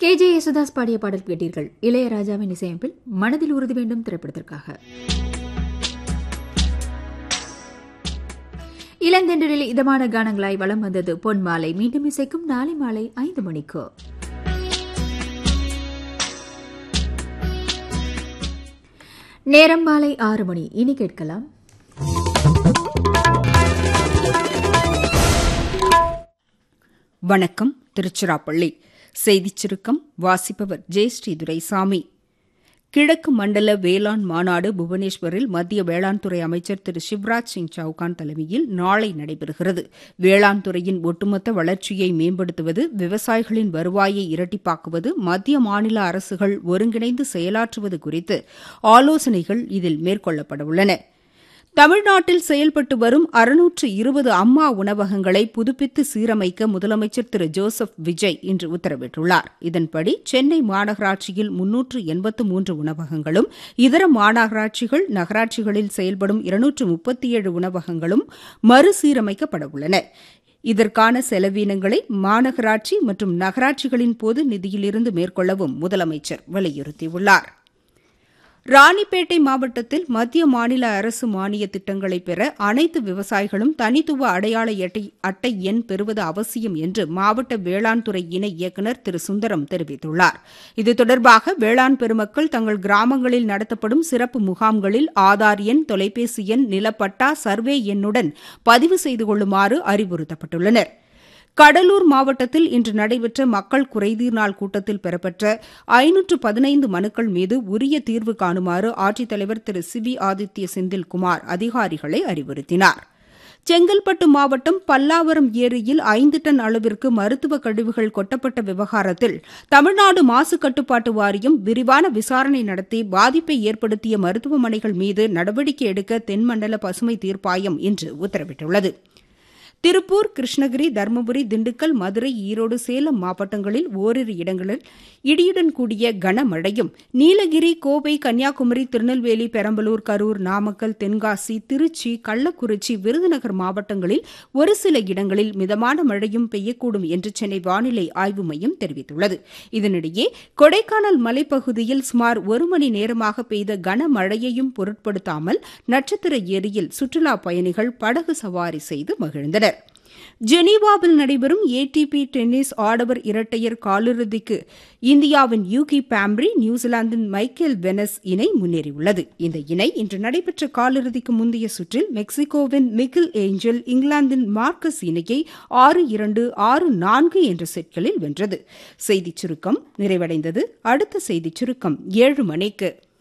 K J Yesudas பாடிய பாடல் கேட்டீர்கள் இளையராஜாவின் இசையமைப்பில் மனதில் உறுதி வேண்டும் திரைப்படத்திற்காக இளந்தெண்டரில் இதமான கானங்களாய் வலம் வந்தது பொன் மாலை மீண்டும் இசைக்கும் நாளை மாலை ஐந்து மணிக்கு நேரம் மாலை ஆறு மணி இனி கேட்கலாம் வணக்கம் திருச்சிராப்பள்ளி செய்திச் சுருக்கம் வாசிப்பவர் ஜெயஸ்ரீ துரைசாமி கிழக்கு மண்டல வேளாண் மாநாடு புவனேஸ்வரில் மத்திய வேளாண் துறை அமைச்சர் திரு சிவராஜ் சிங் சவுகான் தலைமையில் நாளை நடைபெறுகிறது வேளாண் துறையின் ஒட்டுமொத்த வளர்ச்சியை மேம்படுத்துவது விவசாயிகளின் வருவாயை இரட்டிப்பாக்குவது மத்திய மாநில அரசுகள் ஒருங்கிணைந்து செயலாற்றுவது குறித்து ஆலோசனைகள் இதில் மேற்கொள்ளப்படவுள்ளன தமிழ்நாட்டில் செயல்பட்டு வரும் அறுநூற்று இருபது அம்மா உணவகங்களை புதுப்பித்து சீரமைக்க முதலமைச்சர் திரு ஜோசப் விஜய் இன்று உத்தரவிட்டுள்ளார் இதன்படி சென்னை மாநகராட்சியில் முன்னூற்று எண்பத்து மூன்று உணவகங்களும் இதர மாநகராட்சிகள் நகராட்சிகளில் செயல்படும் இருநூற்று முப்பத்தி ஏழு உணவகங்களும் மறுசீரமைக்கப்பட உள்ளன இதற்கான செலவீனங்களை மாநகராட்சி மற்றும் நகராட்சிகளின் பொது நிதியிலிருந்து மேற்கொள்ளவும் முதலமைச்சர் வலியுறுத்தியுள்ளார் ராணிப்பேட்டை மாவட்டத்தில் மத்திய மாநில அரசு மானிய திட்டங்களை பெற அனைத்து விவசாயிகளும் தனித்துவ அடையாள அட்டை அட்டை எண் பெறுவது அவசியம் என்று மாவட்ட வேளாண் துறை இணை இயக்குநர் திரு சுந்தரம் தெரிவித்துள்ளார் இது தொடர்பாக வேளாண் பெருமக்கள் தங்கள் கிராமங்களில் நடத்தப்படும் சிறப்பு முகாம்களில் ஆதார் எண் தொலைபேசி எண் நிலப்பட்டா சர்வே எண்ணுடன் பதிவு செய்து கொள்ளுமாறு அறிவுறுத்தப்பட்டுள்ளனா் கடலூர் மாவட்டத்தில் இன்று நடைபெற்ற மக்கள் குறைதீர் நாள் கூட்டத்தில் பெறப்பட்ட ஐநூற்று பதினைந்து மனுக்கள் மீது உரிய தீர்வு காணுமாறு ஆட்சித்தலைவர் திரு சிவி ஆதித்ய செந்தில்குமார் அதிகாரிகளை அறிவுறுத்தினார் செங்கல்பட்டு மாவட்டம் பல்லாவரம் ஏரியில் ஐந்து டன் அளவிற்கு மருத்துவ கழிவுகள் கொட்டப்பட்ட விவகாரத்தில் தமிழ்நாடு மாசு கட்டுப்பாட்டு வாரியம் விரிவான விசாரணை நடத்தி பாதிப்பை ஏற்படுத்திய மருத்துவமனைகள் மீது நடவடிக்கை எடுக்க தென்மண்டல பசுமை தீர்ப்பாயம் இன்று உத்தரவிட்டுள்ளது திருப்பூர் கிருஷ்ணகிரி தருமபுரி திண்டுக்கல் மதுரை ஈரோடு சேலம் மாவட்டங்களில் ஓரிரு இடங்களில் இடியுடன் கூடிய கனமழையும் நீலகிரி கோவை கன்னியாகுமரி திருநெல்வேலி பெரம்பலூர் கரூர் நாமக்கல் தென்காசி திருச்சி கள்ளக்குறிச்சி விருதுநகர் மாவட்டங்களில் ஒரு சில இடங்களில் மிதமான மழையும் பெய்யக்கூடும் என்று சென்னை வானிலை ஆய்வு மையம் தெரிவித்துள்ளது இதனிடையே கொடைக்கானல் மலைப்பகுதியில் சுமார் ஒரு மணி நேரமாக பெய்த கனமழையையும் பொருட்படுத்தாமல் நட்சத்திர ஏரியில் சுற்றுலாப் பயணிகள் படகு சவாரி செய்து மகிழ்ந்தனர் ஜெனீவாவில் நடைபெறும் ஏடிபி டென்னிஸ் ஆடவர் இரட்டையர் காலிறுதிக்கு இந்தியாவின் யூகி பாம்ப்ரி நியூசிலாந்தின் மைக்கேல் வெனஸ் இணை முன்னேறியுள்ளது இந்த இணை இன்று நடைபெற்ற காலிறுதிக்கு முந்தைய சுற்றில் மெக்சிகோவின் மிகில் ஏஞ்சல் இங்கிலாந்தின் மார்க்கஸ் இணையை ஆறு இரண்டு ஆறு நான்கு என்ற செட்களில் வென்றது செய்திச் சுருக்கம் நிறைவடைந்தது அடுத்த செய்திச் சுருக்கம் ஏழு மணிக்கு